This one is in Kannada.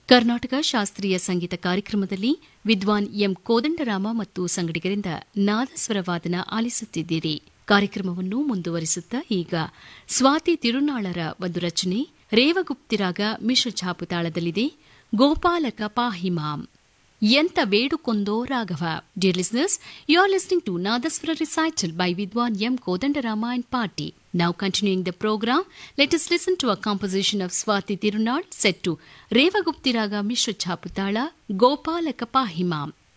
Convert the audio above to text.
ಕರ್ನಾಟಕ ಶಾಸ್ತ್ರೀಯ ಸಂಗೀತ ಕಾರ್ಯಕ್ರಮದಲ್ಲಿ ವಿದ್ವಾನ್ ಎಂ ಕೋದಂಡರಾಮ ಮತ್ತು ಸಂಗಡಿಗರಿಂದ ನಾದಸ್ವರ ವಾದನ ಆಲಿಸುತ್ತಿದ್ದೀರಿ ಕಾರ್ಯಕ್ರಮವನ್ನು ಮುಂದುವರಿಸುತ್ತಾ ಈಗ ಸ್ವಾತಿ ತಿರುನಾಳರ ಒಂದು ರಚನೆ ರೇವಗುಪ್ತಿರಾಗ ಮಿಶ್ರ ಛಾಪುತಾಳದಲ್ಲಿದೆ ಗೋಪಾಲಕ ಪಾಹಿಮಾಂ ಎಂತ ಬೇಡುಕೊಂದೋ Raghava dear listeners you are listening to nadaswaram recital by ವಿದ್ವಾನ್ M Kodandarama and party Now continuing the program, let us listen to a composition of Swati Tirunal set to Revaguptiraga Mishra Chaputala Gopalaka Pahimam.